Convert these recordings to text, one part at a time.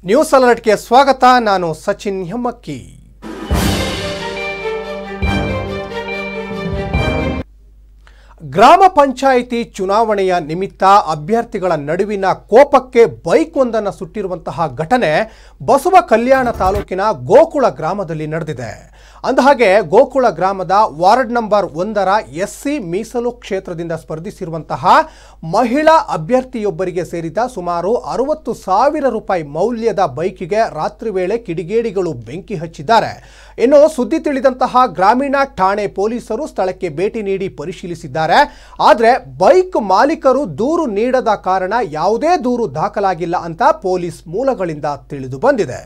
news ಅಲರ್ಟ್ಗೆ ಸ್ವಾಗತ ನಾನು ಸಚಿನ್ ಹೆಮ್ಮಕ್ಕಿ ಗ್ರಾಮ ಪಂಚಾಯಿತಿ ಚುನಾವಣೆಯ ನಿಮಿತ್ತ ಅಭ್ಯರ್ಥಿಗಳ ನಡುವಿನ ಕೋಪಕ್ಕೆ ಬೈಕ್ ಒಂದನ್ನು ಸುಟ್ಟಿರುವಂತಹ ಘಟನೆ ಬಸವ ಕಲ್ಯಾಣ ತಾಲೂಕಿನ ಗೋಕುಳ ಗ್ರಾಮದಲ್ಲಿ ನಡೆದಿದೆ ಅಂದಹಾಗೆ ಗೋಕುಳ ಗ್ರಾಮದ ವಾರ್ಡ್ ನಂಬರ್ ಒಂದರ ಎಸ್ಸಿ ಮೀಸಲು ಕ್ಷೇತ್ರದಿಂದ ಸ್ಪರ್ಧಿಸಿರುವಂತಹ ಮಹಿಳಾ ಅಭ್ಯರ್ಥಿಯೊಬ್ಬರಿಗೆ ಸೇರಿದ ಸುಮಾರು ಅರವತ್ತು ಸಾವಿರ ರೂಪಾಯಿ ಮೌಲ್ಯದ ಬೈಕಿಗೆ ರಾತ್ರಿ ವೇಳೆ ಕಿಡಿಗೇಡಿಗಳು ಬೆಂಕಿ ಹಚ್ಚಿದ್ದಾರೆ ಇನ್ನು ಸುದ್ದಿ ತಿಳಿದಂತಹ ಗ್ರಾಮೀಣ ಠಾಣೆ ಪೊಲೀಸರು ಸ್ಥಳಕ್ಕೆ ಭೇಟಿ ನೀಡಿ ಪರಿಶೀಲಿಸಿದ್ದಾರೆ ಆದರೆ ಬೈಕ್ ಮಾಲೀಕರು ದೂರು ನೀಡದ ಕಾರಣ ಯಾವುದೇ ದೂರು ದಾಖಲಾಗಿಲ್ಲ ಅಂತ ಪೊಲೀಸ್ ಮೂಲಗಳಿಂದ ತಿಳಿದು ಬಂದಿದೆ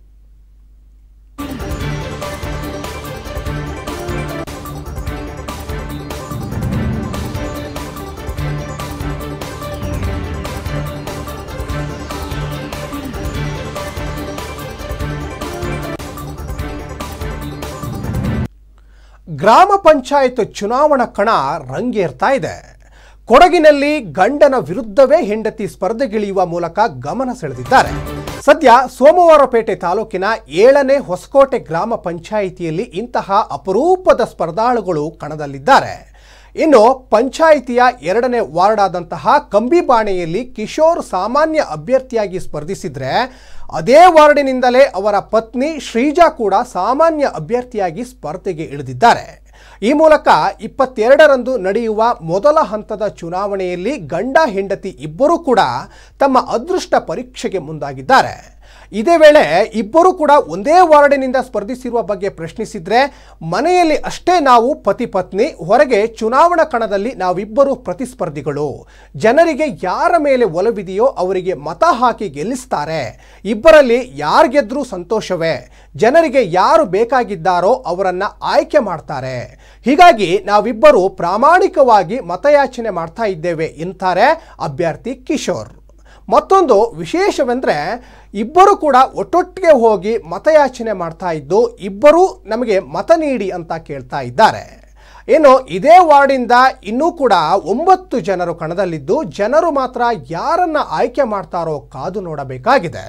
ಗ್ರಾಮ ಪಂಚಾಯತ್ ಚುನಾವಣಾ ಕಣ ರಂಗೇರ್ತಾ ಇದೆ ಕೊಡಗಿನಲ್ಲಿ ಗಂಡನ ವಿರುದ್ಧವೇ ಹೆಂಡತಿ ಸ್ಪರ್ಧೆಗಿಳಿಯುವ ಮೂಲಕ ಗಮನ ಸೆಳೆದಿದ್ದಾರೆ ಸದ್ಯ ಸೋಮವಾರಪೇಟೆ ತಾಲೂಕಿನ ಏಳನೇ ಹೊಸಕೋಟೆ ಗ್ರಾಮ ಪಂಚಾಯಿತಿಯಲ್ಲಿ ಇಂತಹ ಅಪರೂಪದ ಸ್ಪರ್ಧಾಳುಗಳು ಕಣದಲ್ಲಿದ್ದಾರೆ ಇನ್ನು ಪಂಚಾಯಿತಿಯ ಎರಡನೇ ವಾರ್ಡ್ ಆದಂತಹ ಕಂಬಿಬಾಣೆಯಲ್ಲಿ ಕಿಶೋರ್ ಸಾಮಾನ್ಯ ಅಭ್ಯರ್ಥಿಯಾಗಿ ಸ್ಪರ್ಧಿಸಿದ್ರೆ ಅದೇ ವಾರ್ಡಿನಿಂದಲೇ ಅವರ ಪತ್ನಿ ಶ್ರೀಜಾ ಕೂಡ ಸಾಮಾನ್ಯ ಅಭ್ಯರ್ಥಿಯಾಗಿ ಸ್ಪರ್ಧೆಗೆ ಇಳಿದಿದ್ದಾರೆ ಈ ಮೂಲಕ ಇಪ್ಪತ್ತೆರಡರಂದು ನಡೆಯುವ ಮೊದಲ ಹಂತದ ಚುನಾವಣೆಯಲ್ಲಿ ಗಂಡ ಹೆಂಡತಿ ಇಬ್ಬರೂ ಕೂಡ ತಮ್ಮ ಅದೃಷ್ಟ ಪರೀಕ್ಷೆಗೆ ಮುಂದಾಗಿದ್ದಾರೆ ಇದೇ ವೇಳೆ ಇಬ್ಬರು ಕೂಡ ಒಂದೇ ವಾರ್ಡಿನಿಂದ ಸ್ಪರ್ಧಿಸಿರುವ ಬಗ್ಗೆ ಪ್ರಶ್ನಿಸಿದ್ರೆ ಮನೆಯಲ್ಲಿ ಅಷ್ಟೇ ನಾವು ಪತಿ ಪತ್ನಿ ಹೊರಗೆ ಚುನಾವಣಾ ಕಣದಲ್ಲಿ ನಾವಿಬ್ಬರು ಪ್ರತಿಸ್ಪರ್ಧಿಗಳು ಜನರಿಗೆ ಯಾರ ಮೇಲೆ ಒಲವಿದೆಯೋ ಅವರಿಗೆ ಮತ ಹಾಕಿ ಗೆಲ್ಲಿಸ್ತಾರೆ ಇಬ್ಬರಲ್ಲಿ ಯಾರು ಗೆದ್ರೂ ಸಂತೋಷವೇ ಜನರಿಗೆ ಯಾರು ಬೇಕಾಗಿದ್ದಾರೋ ಅವರನ್ನ ಆಯ್ಕೆ ಮಾಡ್ತಾರೆ ಹೀಗಾಗಿ ನಾವಿಬ್ಬರು ಪ್ರಾಮಾಣಿಕವಾಗಿ ಮತಯಾಚನೆ ಮಾಡ್ತಾ ಇದ್ದೇವೆ ಎಂತಾರೆ ಅಭ್ಯರ್ಥಿ ಕಿಶೋರ್ ಮತ್ತೊಂದು ವಿಶೇಷವೆಂದರೆ ಇಬ್ಬರು ಕೂಡ ಒಟ್ಟೊಟ್ಟಿಗೆ ಹೋಗಿ ಮತಯಾಚನೆ ಮಾಡ್ತಾ ಇದ್ದು ಇಬ್ಬರೂ ನಮಗೆ ಮತ ನೀಡಿ ಅಂತ ಕೇಳ್ತಾ ಇದ್ದಾರೆ ಇನ್ನು ಇದೇ ವಾರ್ಡಿಂದ ಇನ್ನೂ ಕೂಡ ಒಂಬತ್ತು ಜನರು ಕಣದಲ್ಲಿದ್ದು ಜನರು ಮಾತ್ರ ಯಾರನ್ನ ಆಯ್ಕೆ ಮಾಡ್ತಾರೋ ಕಾದು ನೋಡಬೇಕಾಗಿದೆ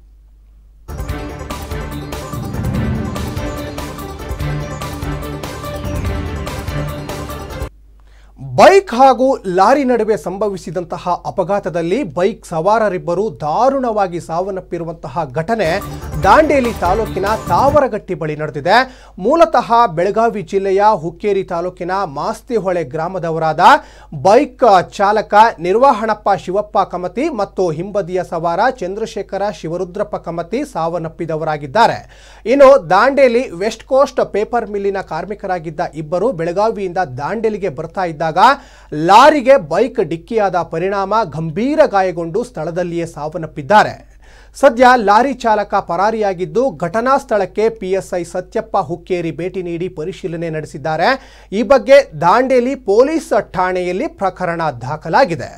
ಬೈಕ್ ಹಾಗೂ ಲಾರಿ ನಡುವೆ ಸಂಭವಿಸಿದಂತಹ ಅಪಘಾತದಲ್ಲಿ ಬೈಕ್ ಸವಾರರಿಬ್ಬರು ದಾರುಣವಾಗಿ ಸಾವನ್ನಪ್ಪಿರುವಂತಹ ಘಟನೆ ದಾಂಡೇಲಿ ತಾಲೂಕಿನ ತಾವರಗಟ್ಟಿ ಬಳಿ ನಡೆದಿದೆ ಮೂಲತಃ ಬೆಳಗಾವಿ ಜಿಲ್ಲೆಯ ಹುಕ್ಕೇರಿ ತಾಲೂಕಿನ ಮಾಸ್ತಿಹೊಳೆ ಗ್ರಾಮದವರಾದ ಬೈಕ್ ಚಾಲಕ ನಿರ್ವಹಣಪ್ಪ ಶಿವಪ್ಪ ಕಮತಿ ಮತ್ತು ಹಿಂಬದಿಯ ಸವಾರ ಚಂದ್ರಶೇಖರ ಶಿವರುದ್ರಪ್ಪ ಕಮತಿ ಸಾವನ್ನಪ್ಪಿದವರಾಗಿದ್ದಾರೆ ಇನ್ನು ದಾಂಡೇಲಿ ವೆಸ್ಟ್ ಕೋಸ್ಟ್ ಪೇಪರ್ ಮಿಲ್ಲಿನ ಕಾರ್ಮಿಕರಾಗಿದ್ದ ಇಬ್ಬರು ಬೆಳಗಾವಿಯಿಂದ ದಾಂಡೇಲಿಗೆ ಬರ್ತಾ ಇದ್ದಾಗ ಲಾರಿಗೆ ಬೈಕ್ ಡಿಕ್ಕಿಯಾದ ಪರಿಣಾಮ ಗಂಭೀರ ಗಾಯಗೊಂಡು ಸ್ಥಳದಲ್ಲಿಯೇ ಸಾವನ್ನಪ್ಪಿದ್ದಾರೆ ಸದ್ಯ ಲಾರಿ ಚಾಲಕ ಪರಾರಿಯಾಗಿದ್ದು ಘಟನಾ ಸ್ಥಳಕ್ಕೆ ಪಿಎಸ್ಐ ಸತ್ಯಪ್ಪ ಹುಕ್ಕೇರಿ ಭೇಟಿ ನೀಡಿ ಪರಿಶೀಲನೆ ನಡೆಸಿದ್ದಾರೆ ಈ ಬಗ್ಗೆ ದಾಂಡೇಲಿ ಪೊಲೀಸ್ ಠಾಣೆಯಲ್ಲಿ ಪ್ರಕರಣ ದಾಖಲಾಗಿದೆ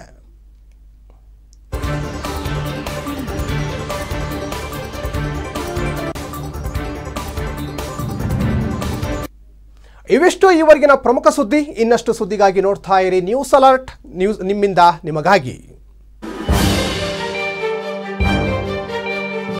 ಇವಿಷ್ಟು ಈವರೆಗಿನ ಪ್ರಮುಖ ಸುದ್ದಿ ಇನ್ನಷ್ಟು ಸುದ್ದಿಗಾಗಿ ನೋಡ್ತಾ ಇರಿ ನ್ಯೂಸ್ ಅಲರ್ಟ್ ನ್ಯೂಸ್ ನಿಮ್ಮಿಂದ ನಿಮಗಾಗಿ